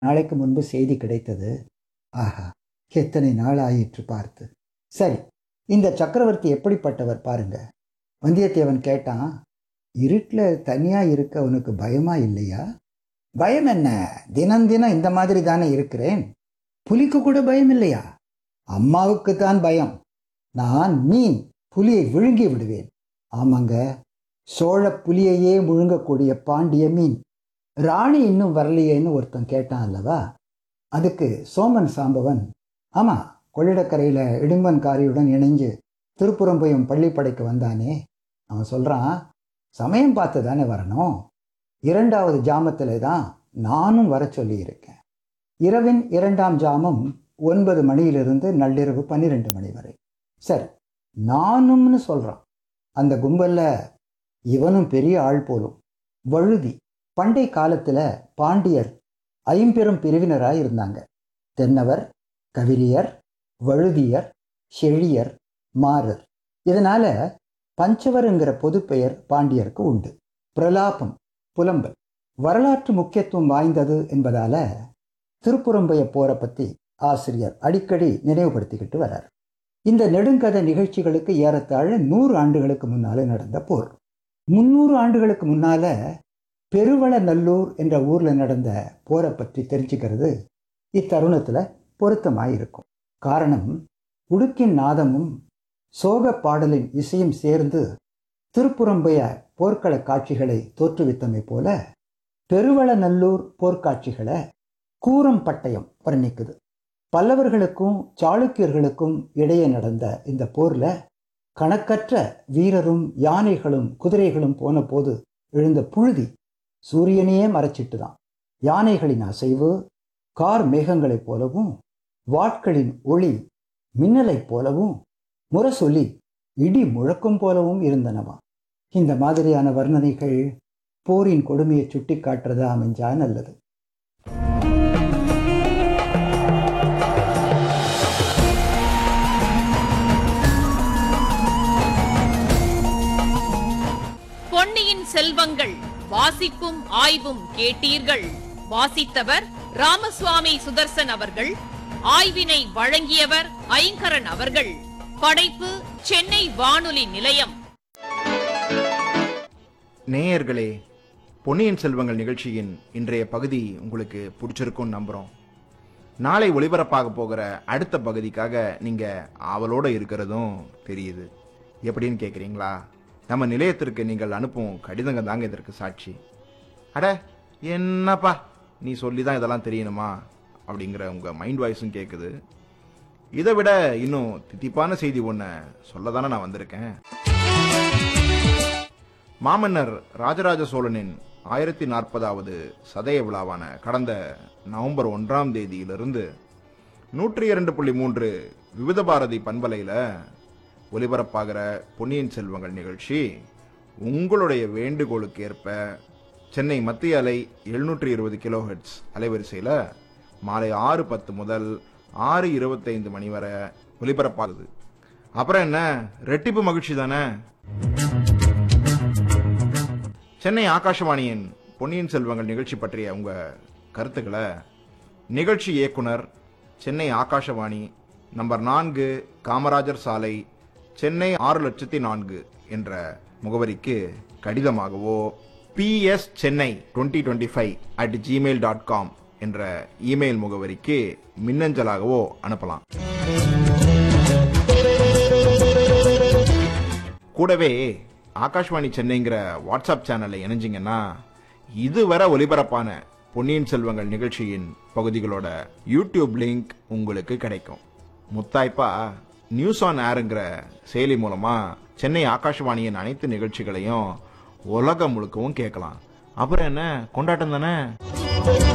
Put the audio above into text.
நாளைக்கு முன்பு செய்தி கிடைத்தது ஆஹா எத்தனை நாள் ஆயிற்று பார்த்து சரி இந்த சக்கரவர்த்தி எப்படிப்பட்டவர் பாருங்க வந்தியத்தேவன் கேட்டான் இருட்டில் தனியாக இருக்க உனக்கு பயமா இல்லையா பயம் என்ன தினம் தினம் இந்த மாதிரி தானே இருக்கிறேன் புலிக்கு கூட பயம் இல்லையா அம்மாவுக்கு தான் பயம் நான் மீன் புலியை விழுங்கி விடுவேன் ஆமாங்க சோழ புலியையே முழுங்கக்கூடிய பாண்டிய மீன் ராணி இன்னும் வரலையேன்னு ஒருத்தன் கேட்டான் அல்லவா அதுக்கு சோமன் சாம்பவன் ஆமா கொள்ளிடக்கரையில் இடும்பன்காரியுடன் இணைஞ்சு திருப்புறம்புயம் பள்ளிப்படைக்கு வந்தானே அவன் சொல்றான் சமயம் பார்த்து தானே வரணும் இரண்டாவது ஜாமத்தில் தான் நானும் வர சொல்லியிருக்கேன் இரவின் இரண்டாம் ஜாமம் ஒன்பது மணியிலிருந்து நள்ளிரவு பன்னிரெண்டு மணி வரை சரி நானும்னு சொல்றான் அந்த கும்பல்ல இவனும் பெரிய ஆள் போலும் வழுதி பண்டை காலத்துல பாண்டியர் ஐம்பெரும் பிரிவினராய் இருந்தாங்க தென்னவர் கவிரியர் வழுதியர் செழியர் மாறர் இதனால பஞ்சவருங்கிற பொதுப்பெயர் பாண்டியருக்கு உண்டு பிரலாபம் புலம்பல் வரலாற்று முக்கியத்துவம் வாய்ந்தது என்பதால திருப்புறம்பைய போரை பத்தி ஆசிரியர் அடிக்கடி நினைவுபடுத்திக்கிட்டு வரார் இந்த நெடுங்கதை நிகழ்ச்சிகளுக்கு ஏறத்தாழ நூறு ஆண்டுகளுக்கு முன்னால நடந்த போர் முன்னூறு ஆண்டுகளுக்கு முன்னால பெருவள நல்லூர் என்ற ஊர்ல நடந்த போரை பற்றி தெரிஞ்சுக்கிறது இத்தருணத்துல பொருத்தமாயிருக்கும் காரணம் உடுக்கின் நாதமும் சோக பாடலின் இசையும் சேர்ந்து திருப்புறம்பைய போர்க்கள காட்சிகளை தோற்றுவித்தமை போல பெருவளநல்லூர் போர்க்காட்சிகளை கூரம் பட்டயம் வர்ணிக்குது பல்லவர்களுக்கும் சாளுக்கியர்களுக்கும் இடையே நடந்த இந்த போர்ல கணக்கற்ற வீரரும் யானைகளும் குதிரைகளும் போன போது எழுந்த புழுதி சூரியனையே மறைச்சிட்டுதான் யானைகளின் அசைவு கார் மேகங்களைப் போலவும் வாட்களின் ஒளி மின்னலைப் போலவும் முரசொலி இடி முழக்கம் போலவும் இருந்தனவா இந்த மாதிரியான வர்ணனைகள் போரின் கொடுமையை சுட்டி காட்டுறதா அமைஞ்சா நல்லது பொன்னியின் செல்வங்கள் வாசிப்பும் ஆய்வும் கேட்டீர்கள் வாசித்தவர் ராமசுவாமி சுதர்சன் அவர்கள் ஆய்வினை வழங்கியவர் ஐங்கரன் அவர்கள் படைப்பு சென்னை வானொலி நிலையம் நேயர்களே பொன்னியின் செல்வங்கள் நிகழ்ச்சியின் இன்றைய பகுதி உங்களுக்கு பிடிச்சிருக்கும்னு நம்புகிறோம் நாளை ஒளிபரப்பாக போகிற அடுத்த பகுதிக்காக நீங்க ஆவலோட இருக்கிறதும் தெரியுது எப்படின்னு கேட்குறீங்களா நம்ம நிலையத்திற்கு நீங்கள் அனுப்பும் கடிதங்க தாங்க இதற்கு சாட்சி அட என்னப்பா நீ சொல்லி தான் இதெல்லாம் தெரியணுமா அப்படிங்கிற உங்க மைண்ட் வாய்ஸும் கேட்குது இதை விட இன்னும் தித்திப்பான செய்தி ஒன்று சொல்ல தானே நான் வந்திருக்கேன் மாமன்னர் ராஜராஜ சோழனின் ஆயிரத்தி நாற்பதாவது சதய விழாவான கடந்த நவம்பர் ஒன்றாம் தேதியிலிருந்து நூற்றி இரண்டு புள்ளி மூன்று விவித பாரதி பண்பலையில் ஒலிபரப்பாகிற பொன்னியின் செல்வங்கள் நிகழ்ச்சி உங்களுடைய வேண்டுகோளுக்கு ஏற்ப சென்னை மத்திய அலை எழுநூற்றி இருபது கிலோஹெட்ஸ் அலைவரிசையில் மாலை ஆறு பத்து முதல் ஆறு இருபத்தைந்து மணி வரை ஒலிபரப்பாகுது அப்புறம் என்ன ரெட்டிப்பு மகிழ்ச்சி தானே சென்னை ஆகாஷவாணியின் பொன்னியின் செல்வங்கள் நிகழ்ச்சி பற்றிய உங்க கருத்துக்களை நிகழ்ச்சி இயக்குனர் சென்னை ஆகாஷவாணி நம்பர் நான்கு காமராஜர் சாலை சென்னை ஆறு லட்சத்தி நான்கு என்ற முகவரிக்கு கடிதமாகவோ PS Chennai twenty twenty five at Gmail dot com என்ற இமெயில் முகவரிக்கு மின்னஞ்சலாகவோ அனுப்பலாம் கூடவே ஆகாஷ்வாணி சென்னைங்கிற வாட்ஸ்அப் சேனல்ல இணைஞ்சிங்கன்னா இதுவரை ஒலிபரப்பான பொன்னியின் செல்வங்கள் நிகழ்ச்சியின் பகுதிகளோட யூடியூப் லிங்க் உங்களுக்கு கிடைக்கும் முத்தாய்ப்பா நியூஸ் ஆன் ஏருங்கிற செயலி மூலமா சென்னை ஆகாஷ்வாணியின் அனைத்து நிகழ்ச்சிகளையும் உலகம் முழுக்கவும் கேட்கலாம் அப்புறம் என்ன கொண்டாட்டம் தானே